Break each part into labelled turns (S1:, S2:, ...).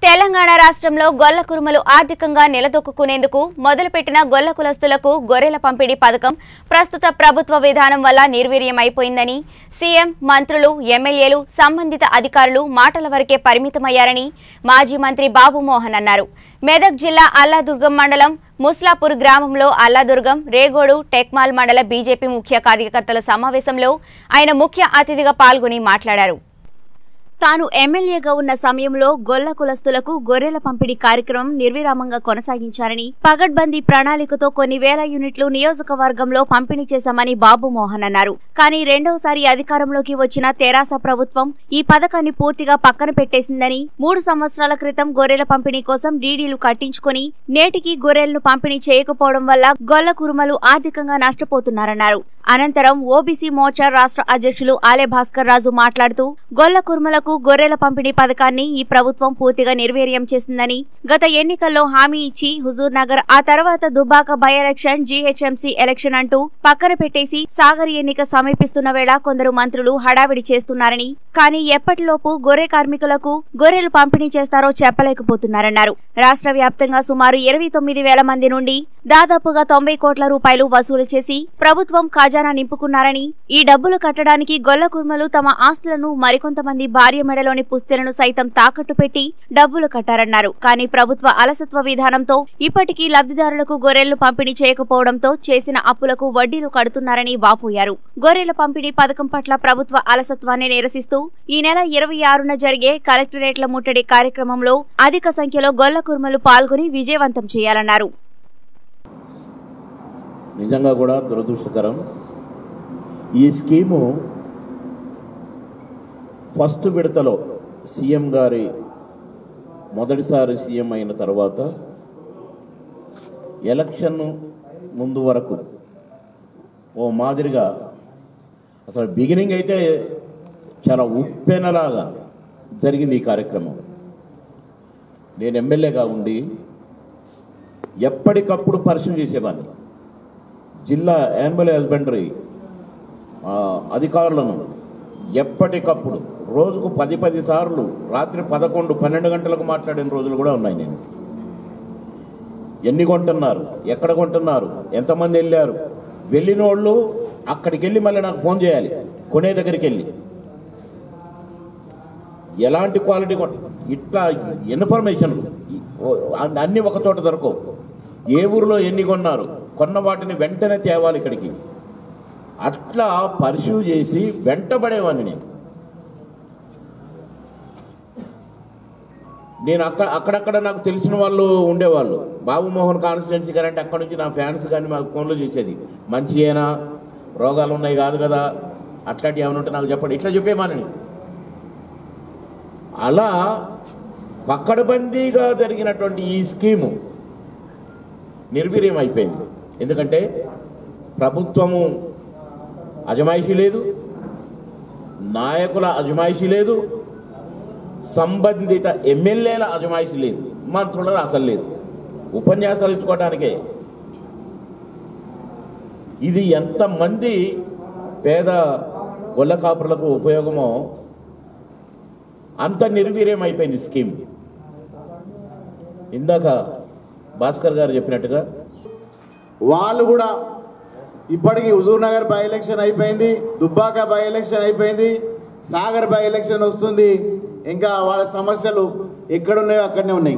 S1: తెలంగాణ రాష్ట్రంలో గొల్ల కురుమలు ఆర్థికంగా నిలదొక్కునేందుకు మొదలుపెట్టిన గొల్ల కులస్తులకు గొర్రెల పంపిణీ పథకం ప్రస్తుత ప్రభుత్వ విధానం వల్ల నిర్వీర్యమైపోయిందని సీఎం మంత్రులు ఎమ్మెల్యేలు సంబంధిత అధికారులు మాటల వరకే పరిమితమయ్యారని మాజీ మంత్రి బాబు మోహన్ అన్నారు మెదక్ జిల్లా అల్లాదుర్గం మండలం ముస్లాపూర్ గ్రామంలో అల్లాదుర్గం రేగోడు టెక్మాల్ మండల బీజేపీ ముఖ్య కార్యకర్తల సమావేశంలో ఆయన ముఖ్య అతిథిగా పాల్గొని మాట్లాడారు తాను ఎమ్మెల్యేగా ఉన్న సమయంలో గొల్ల కులస్తులకు గొర్రెల పంపిణీ కార్యక్రమం నిర్విరామంగా కొనసాగించారని పగడ్బందీ ప్రణాళికతో కొన్ని వేల యూనిట్లు నియోజకవర్గంలో పంపిణీ చేశామని బాబు మోహన్ అన్నారు కానీ రెండవసారి అధికారంలోకి వచ్చిన తెరాస ప్రభుత్వం ఈ పథకాన్ని పూర్తిగా పక్కన పెట్టేసిందని మూడు సంవత్సరాల క్రితం గొర్రెల పంపిణీ కోసం డీడీలు కట్టించుకుని నేటికి గొర్రెలను పంపిణీ చేయకపోవడం వల్ల గొల్ల కురుమలు ఆర్థికంగా నష్టపోతున్నారన్నారు అనంతరం ఓబీసీ మోర్చా రాష్ట్ర అధ్యక్షులు ఆలే భాస్కర్ రాజు మాట్లాడుతూ గొల్ల కుర్మలకు గొర్రెల పంపిణీ పథకాన్ని ఈ ప్రభుత్వం పూర్తిగా నిర్వీర్యం చేసిందని గత ఎన్నికల్లో హామీ ఇచ్చి హుజూర్ నగర్ ఆ తర్వాత Dubbaka by election GHMC election అంటూ పక్కన పెట్టేసి సాగర్ ఎన్నిక సమీపిస్తున్న వేళ కొందరు మంత్రులు హడావిడి చేస్తున్నారని కానీ ఎప్పటిలోపు గొర్రె కార్మికులకు గొర్రెలు పంపిణీ చేస్తారో చెప్పలేకపోతున్నారన్నారు రాష్ట్ర వ్యాప్తంగా సుమారు ఇరవై తొమ్మిది వేల మంది నుండి దాదాపుగా తొంభై కోట్ల రూపాయలు వసూలు చేసి ప్రభుత్వం ఖజానా నింపుకున్నారని ఈ డబ్బులు కట్టడానికి గొల్ల కుర్మలు తమ ఆస్తులను మరికొంతమంది భార్య మెడలోని పుస్తెలను సైతం తాకట్టు పెట్టి డబ్బులు కట్టారన్నారు కానీ ప్రభుత్వ అలసత్వ విధానంతో ఇప్పటికీ లబ్ధిదారులకు గొర్రెలు పంపిణీ చేయకపోవడంతో చేసిన అప్పులకు వడ్డీలు కడుతున్నారని వాపోయారు గొర్రెల పంపిణీ పథకం పట్ల ప్రభుత్వ అలసత్వాన్ని నిరసిస్తూ ఈ నెల ఇరవై ఆరున జరిగే కలెక్టరేట్ల ముట్టడి కార్యక్రమంలో అధిక సంఖ్యలో గొల్ల కుర్మలు పాల్గొని విజయవంతం చేయాలన్నారు
S2: నిజంగా కూడా దురదృష్టకరం ఈ స్కీము ఫస్ట్ విడతలో సీఎం గారి మొదటిసారి సీఎం అయిన తర్వాత ఎలక్షన్ ముందు వరకు ఓ మాదిరిగా అసలు బిగినింగ్ అయితే చాలా ఉప్పెనలాగా జరిగింది ఈ కార్యక్రమం నేను ఎమ్మెల్యేగా ఉండి ఎప్పటికప్పుడు పరిశీలన చేసేవాడిని జిల్లా యానిమల్ హస్బెండరీ ఆ, అధికారులను ఎప్పటికప్పుడు రోజుకు పది పది సార్లు రాత్రి పదకొండు పన్నెండు గంటలకు మాట్లాడిన రోజులు కూడా ఉన్నాయి నేను ఎన్ని కొంటున్నారు ఎక్కడ కొంటున్నారు ఎంతమంది వెళ్ళారు వెళ్ళిన వాళ్ళు అక్కడికి వెళ్ళి మళ్ళీ నాకు ఫోన్ చేయాలి కొనే దగ్గరికి వెళ్ళి ఎలాంటి క్వాలిటీ కొ- ఇట్లా ఇన్ఫర్మేషన్లు అన్ని ఒక చోట దొరకవు ఏ ఊరిలో ఎన్ని కొన్నారు కొన్న వాటిని వెంటనే తేవాలి ఇక్కడికి అట్లా పరిశీవ్ చేసి వెంటబడేవాడిని నేను నేను అక్కడ అక్కడక్కడ నాకు తెలిసిన వాళ్ళు ఉండేవాళ్ళు బాబు మోహన్ కాన్స్టిట్యున్సీ గారు అంటే అక్కడ నుంచి నా ఫ్యాన్స్ కానీ మాకు ఫోన్లు చేసేది మంచియేనా రోగాలు ఉన్నాయి కాదు కదా అట్లాంటివి ఏమైనా ఉంటే నాకు చెప్పండి ఇట్లా చెప్పేమానని అలా పక్కడబందీగా జరిగినటువంటి ఈ స్కీము నిర్వీర్యం అయిపోయింది ఎందుకంటే ప్రభుత్వము అజమాయిషీ లేదు నాయకుల అజమాయిషీ లేదు సంబంధిత ఎమ్మెల్యేల అజమాయిషీ లేదు మంత్రులది అసలు లేదు ఉపన్యాసాలు ఇచ్చుకోవడానికే ఇది ఎంతమంది పేద గొల్ల కాపురులకు ఉపయోగమో అంత నిర్వీర్యం అయిపోయింది స్కీమ్ ఇందాక భాస్కర్ గారు చెప్పినట్టుగా
S3: వాళ్ళు కూడా ఇప్పటికీ హుజూర్ నగర్ బై ఎలక్షన్ అయిపోయింది దుబ్బాక బై ఎలక్షన్ అయిపోయింది సాగర్ బై ఎలక్షన్ వస్తుంది ఇంకా వాళ్ళ సమస్యలు ఎక్కడున్నాయో అక్కడనే ఉన్నాయి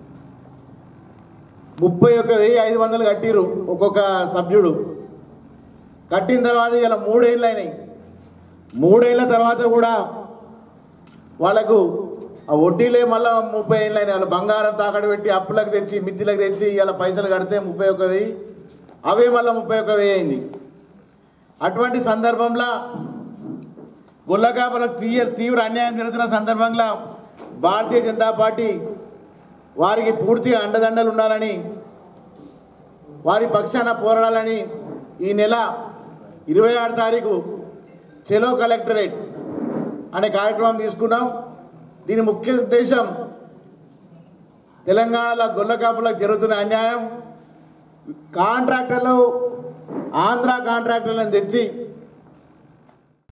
S3: ముప్పై ఒక వెయ్యి ఐదు వందలు కట్టిరు ఒక్కొక్క సభ్యుడు కట్టిన తర్వాత ఇలా మూడేళ్ళు అయినాయి మూడేళ్ల తర్వాత కూడా వాళ్ళకు ఆ వడ్డీలే మళ్ళీ ముప్పై ఏళ్ళు అయినాయి వాళ్ళు బంగారం తాకట్టు పెట్టి అప్పులకు తెచ్చి మిత్తిలకు తెచ్చి ఇలా పైసలు కడితే ముప్పై ఒక వెయ్యి అవే మళ్ళీ ముప్పై ఒక వెయ్యి అయింది అటువంటి సందర్భంలో గుల్లకాపలకు తీవ్ర తీవ్ర అన్యాయం జరుగుతున్న సందర్భంలో భారతీయ జనతా పార్టీ వారికి పూర్తిగా అండదండలు ఉండాలని వారి పక్షాన పోరాడాలని ఈ నెల ఇరవై ఆరు తారీఖు చెలో కలెక్టరేట్ అనే కార్యక్రమం తీసుకున్నాం దీని ముఖ్య ఉద్దేశం తెలంగాణలో గొల్ల కాపులకు జరుగుతున్న అన్యాయం కాంట్రాక్టర్లు ఆంధ్ర కాంట్రాక్టర్లను తెచ్చి